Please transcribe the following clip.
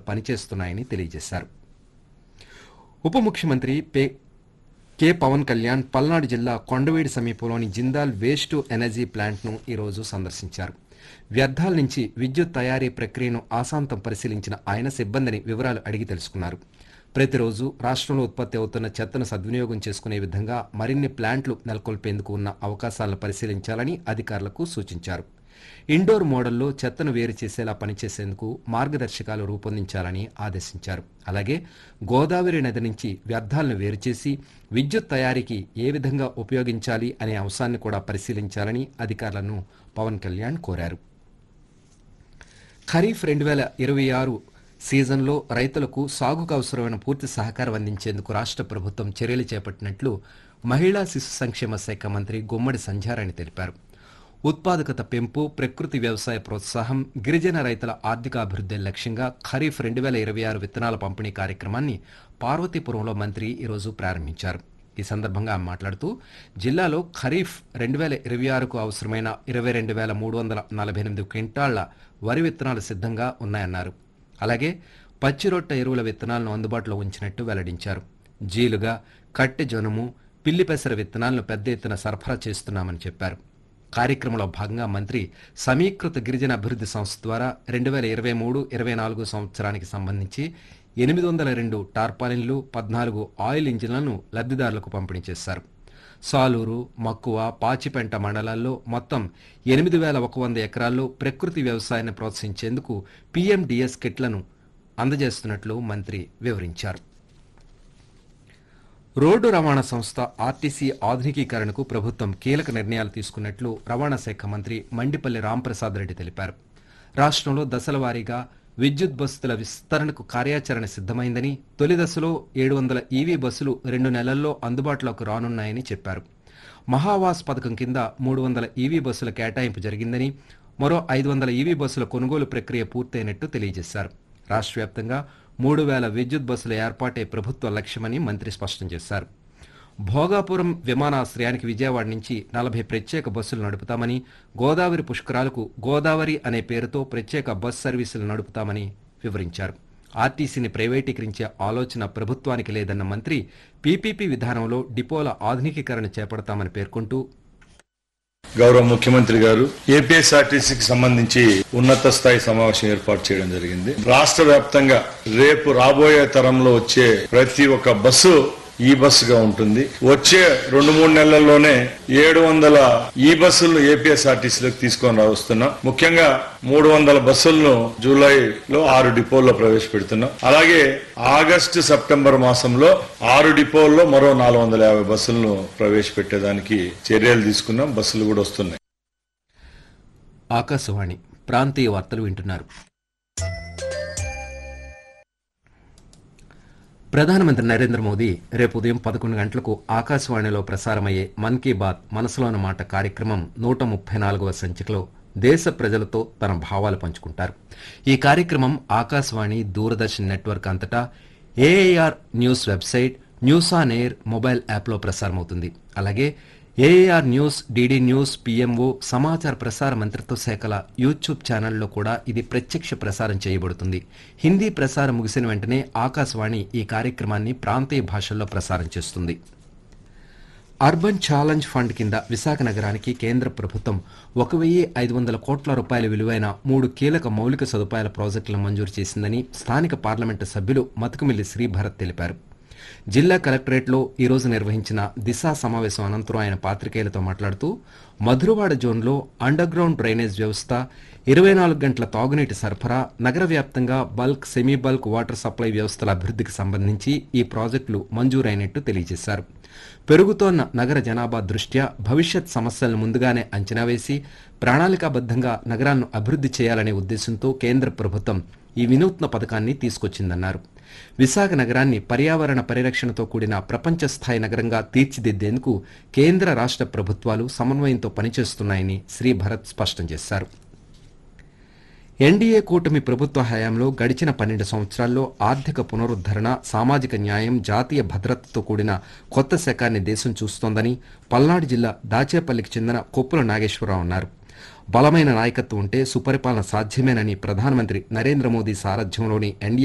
పనిచేస్తున్నాయని తెలియజేశారు ఉప ముఖ్యమంత్రి పే కె పవన్ కళ్యాణ్ పల్నాడు జిల్లా కొండవీడి సమీపంలోని జిందాల్ వేస్ట్ టు ఎనర్జీ ప్లాంట్ను ఈరోజు సందర్శించారు వ్యర్థాల నుంచి విద్యుత్ తయారీ ప్రక్రియను ఆశాంతం పరిశీలించిన ఆయన సిబ్బందిని వివరాలు అడిగి తెలుసుకున్నారు ప్రతిరోజు రాష్ట్రంలో ఉత్పత్తి అవుతున్న చెత్తను సద్వినియోగం చేసుకునే విధంగా మరిన్ని ప్లాంట్లు నెలకొల్పేందుకు ఉన్న అవకాశాలను పరిశీలించాలని అధికారులకు సూచించారు ఇండోర్ మోడల్లో చెత్తను వేరు చేసేలా పనిచేసేందుకు మార్గదర్శకాలు రూపొందించాలని ఆదేశించారు అలాగే గోదావరి నది నుంచి వ్యర్థాలను వేరు చేసి విద్యుత్ తయారీకి ఏ విధంగా ఉపయోగించాలి అనే అంశాన్ని కూడా పరిశీలించాలని అధికారులను పవన్ కళ్యాణ్ కోరారు ఖరీఫ్ రెండు వేల ఇరవై ఆరు సీజన్లో రైతులకు సాగుకు అవసరమైన పూర్తి సహకారం అందించేందుకు రాష్ట్ర ప్రభుత్వం చర్యలు చేపట్టినట్లు మహిళా శిశు సంక్షేమ శాఖ మంత్రి గుమ్మడి సంధ్యారాణి తెలిపారు ఉత్పాదకత పెంపు ప్రకృతి వ్యవసాయ ప్రోత్సాహం గిరిజన రైతుల ఆర్థికాభివృద్ధి లక్ష్యంగా ఖరీఫ్ రెండు వేల ఇరవై ఆరు విత్తనాల పంపిణీ కార్యక్రమాన్ని పార్వతీపురంలో మంత్రి ఈరోజు ప్రారంభించారు ఈ సందర్భంగా ఆమె మాట్లాడుతూ జిల్లాలో ఖరీఫ్ రెండు వేల ఇరవై ఆరుకు అవసరమైన ఇరవై రెండు వేల మూడు వందల నలభై ఎనిమిది క్వింటాళ్ల వరి విత్తనాలు సిద్ధంగా ఉన్నాయన్నారు అలాగే పచ్చిరొట్ట ఎరువుల విత్తనాలను అందుబాటులో ఉంచినట్టు వెల్లడించారు జీలుగా కట్టె జనుము పిల్లి పెసర విత్తనాలను పెద్ద ఎత్తున సరఫరా చేస్తున్నామని చెప్పారు కార్యక్రమంలో భాగంగా మంత్రి సమీకృత గిరిజన అభివృద్ధి సంస్థ ద్వారా రెండు వేల ఇరవై మూడు ఇరవై నాలుగు సంవత్సరానికి సంబంధించి ఎనిమిది వందల రెండు టార్పాలిన్లు పద్నాలుగు ఆయిల్ ఇంజిన్లను లబ్ధిదారులకు పంపిణీ చేశారు సాలూరు మక్కువ పాచిపెంట మండలాల్లో మొత్తం ఎనిమిది వేల ఒక వంద ఎకరాల్లో ప్రకృతి వ్యవసాయాన్ని ప్రోత్సహించేందుకు పీఎండిఎస్ కిట్లను అందజేస్తున్నట్లు మంత్రి వివరించారు రోడ్డు రవాణా సంస్థ ఆర్టీసీ ఆధునికీకరణకు ప్రభుత్వం కీలక నిర్ణయాలు తీసుకున్నట్లు రవాణా శాఖ మంత్రి మండిపల్లి రాంప్రసాద్ రెడ్డి తెలిపారు రాష్ట్రంలో దశల వారీగా విద్యుత్ బస్సుల విస్తరణకు కార్యాచరణ సిద్ధమైందని తొలి దశలో ఏడు వందల ఈవీ బస్సులు రెండు నెలల్లో అందుబాటులోకి రానున్నాయని చెప్పారు మహావాస్ పథకం కింద మూడు వందల ఈవీ బస్సుల కేటాయింపు జరిగిందని మరో ఐదు వందల ఈవీ బస్సుల కొనుగోలు ప్రక్రియ పూర్తయినట్టు తెలియజేశారు రాష్ట్ర వ్యాప్తంగా మూడు వేల విద్యుత్ బస్సుల ఏర్పాటే ప్రభుత్వ లక్ష్యమని మంత్రి స్పష్టం చేశారు భోగాపురం విమానాశ్రయానికి విజయవాడ నుంచి నలభై ప్రత్యేక బస్సులు నడుపుతామని గోదావరి పుష్కరాలకు గోదావరి అనే పేరుతో ప్రత్యేక బస్ సర్వీసులు నడుపుతామని వివరించారు ఆర్టీసీని ప్రైవేటీకరించే ఆలోచన ప్రభుత్వానికి లేదన్న మంత్రి పీపీపీ విధానంలో డిపోల ఆధునికీకరణ చేపడతామని పేర్కొంటూ గౌరవ ముఖ్యమంత్రి గారు ఏపీఎస్ఆర్టీసీకి సంబంధించి ఉన్నత స్థాయి సమావేశం ఏర్పాటు చేయడం జరిగింది రాష్ట్ర వ్యాప్తంగా రేపు రాబోయే తరంలో వచ్చే ప్రతి ఒక్క బస్సు ఈ బస్సుగా ఉంటుంది వచ్చే రెండు మూడు నెలల్లోనే ఏడు వందల ఈ బస్సులను ఏపీఎస్ఆర్టీసీలోకి తీసుకొని రావస్తున్నాం ముఖ్యంగా మూడు వందల బస్సులను జూలైలో ఆరు డిపోల్లో ప్రవేశపెడుతున్నాం అలాగే ఆగస్టు సెప్టెంబర్ మాసంలో ఆరు డిపోల్లో మరో నాలుగు వందల యాభై బస్సులను ప్రవేశపెట్టేదానికి చర్యలు తీసుకున్నాం బస్సులు కూడా వస్తున్నాయి ఆకాశవాణి ప్రాంతీయ వార్తలు వింటున్నారు ప్రధానమంత్రి నరేంద్ర మోదీ రేపు ఉదయం పదకొండు గంటలకు ఆకాశవాణిలో ప్రసారమయ్యే మన్ కీ బాత్ మనసులోని మాట కార్యక్రమం నూట ముప్పై నాలుగవ సంచికలో దేశ ప్రజలతో తన భావాలు పంచుకుంటారు ఈ కార్యక్రమం ఆకాశవాణి దూరదర్శన్ నెట్వర్క్ అంతటా AIR news website news on air mobile యాప్లో ప్రసారమవుతుంది అలాగే AIR news DD news PMO సమాచార ప్రసార మంత్రిత్వ శాఖల యూట్యూబ్ ఛానల్లో కూడా ఇది ప్రత్యక్ష ప్రసారం చేయబడుతుంది హిందీ ప్రసారం ముగిసిన వెంటనే ఆకాశవాణి ఈ కార్యక్రమాన్ని ప్రాంతీయ భాషల్లో ప్రసారం చేస్తుంది అర్బన్ ఛాలెంజ్ ఫండ్ కింద విశాఖ నగరానికి కేంద్ర ప్రభుత్వం ఒక వెయ్యి ఐదు వందల కోట్ల రూపాయల విలువైన మూడు కీలక మౌలిక సదుపాయాల ప్రాజెక్టులను మంజూరు చేసిందని స్థానిక పార్లమెంటు సభ్యులు మతుకుమిల్లి శ్రీభరత్ తెలిపారు జిల్లా కలెక్టరేట్లో ఈరోజు నిర్వహించిన దిశా సమావేశం అనంతరం ఆయన పాత్రికేయులతో మాట్లాడుతూ మధురవాడ జోన్లో అండర్ గ్రౌండ్ డ్రైనేజ్ వ్యవస్థ ఇరవై నాలుగు గంటల తాగునీటి సరఫరా నగర వ్యాప్తంగా bulk semi bulk water supply వ్యవస్థల అభివృద్ధికి సంబంధించి ఈ ప్రాజెక్టులు మంజూరైనట్టు తెలియజేశారు పెరుగుతోన్న నగర జనాభా దృష్ట్యా భవిష్యత్ సమస్యలను ముందుగానే అంచనా వేసి ప్రణాళికాబద్ధంగా నగరాలను అభివృద్ధి చేయాలనే ఉద్దేశంతో కేంద్ర ప్రభుత్వం ఈ వినూత్న పథకాన్ని తీసుకొచ్చిందన్నారు విశాఖ నగరాన్ని పర్యావరణ పరిరక్షణతో కూడిన ప్రపంచ స్థాయి నగరంగా తీర్చిదిద్దేందుకు కేంద్ర రాష్ట్ర ప్రభుత్వాలు సమన్వయంతో పనిచేస్తున్నాయని శ్రీ భరత్ స్పష్టం చేశారు ఎన్డీఏ కూటమి ప్రభుత్వ హయాంలో గడిచిన పన్నెండు సంవత్సరాల్లో ఆర్థిక పునరుద్ధరణ సామాజిక న్యాయం జాతీయ భద్రతతో కూడిన కొత్త శకాన్ని దేశం చూస్తోందని పల్నాడు జిల్లా దాచేపల్లికి చెందిన కొప్పుల నాగేశ్వరరావు అన్నారు బలమైన నాయకత్వం ఉంటే సుపరిపాలన సాధ్యమేనని ప్రధానమంత్రి నరేంద్ర మోదీ సారథ్యంలోని ఎన్డీఏ